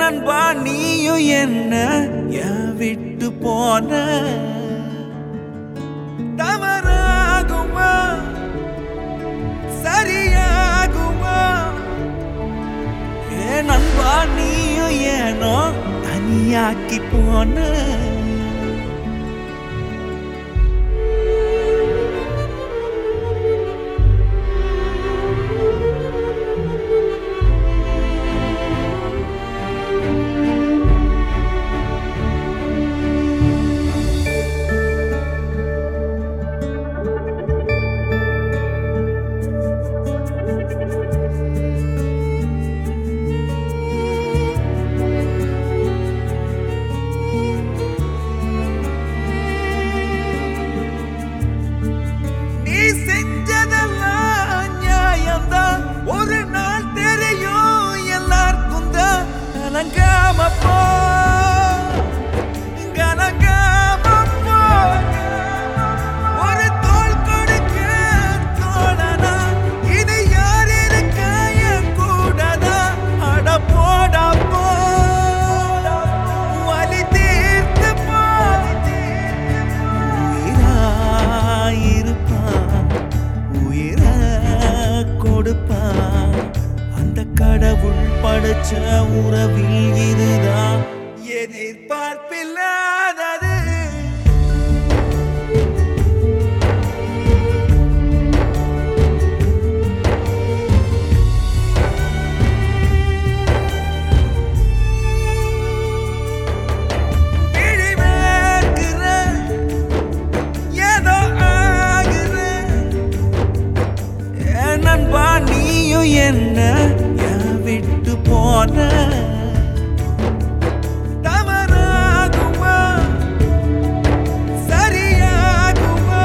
நண்பா நீயும் என்ன ஏன் விட்டு போன தவறாகுமா சரியாகுமா ஏ நண்பா நீயும் ஏனோ தனியாக்கி போன நீ செஞ்சதெல்லாம் நியாயம்தான் ஒரு நாள் தெரியும் எல்லாருக்கும் தான் கலங்காம போ கலங்காம போ ஒரு தோள் கொடுக்க தோழனா இது யார் இருக்க என் கூடதா அட போடா போ வலி தீர்த்து போ உயிராயிருப்பான் உயிர கொடுப்பான் அந்த கடவுள் படைச்ச உறவில் இதுதான் எதிர்பார்ப்பில்லாதது விழிவேற்கிறேன் ஏதோ ஆகுறேன் என் நண்பா நீயும் என்ன ஏன் விட்டு போன தவறாகுமா சரியாகுமா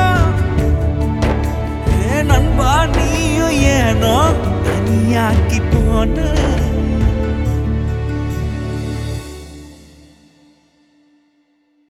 என் நண்பா நீயும் ஏனோ தனியாக்கி போன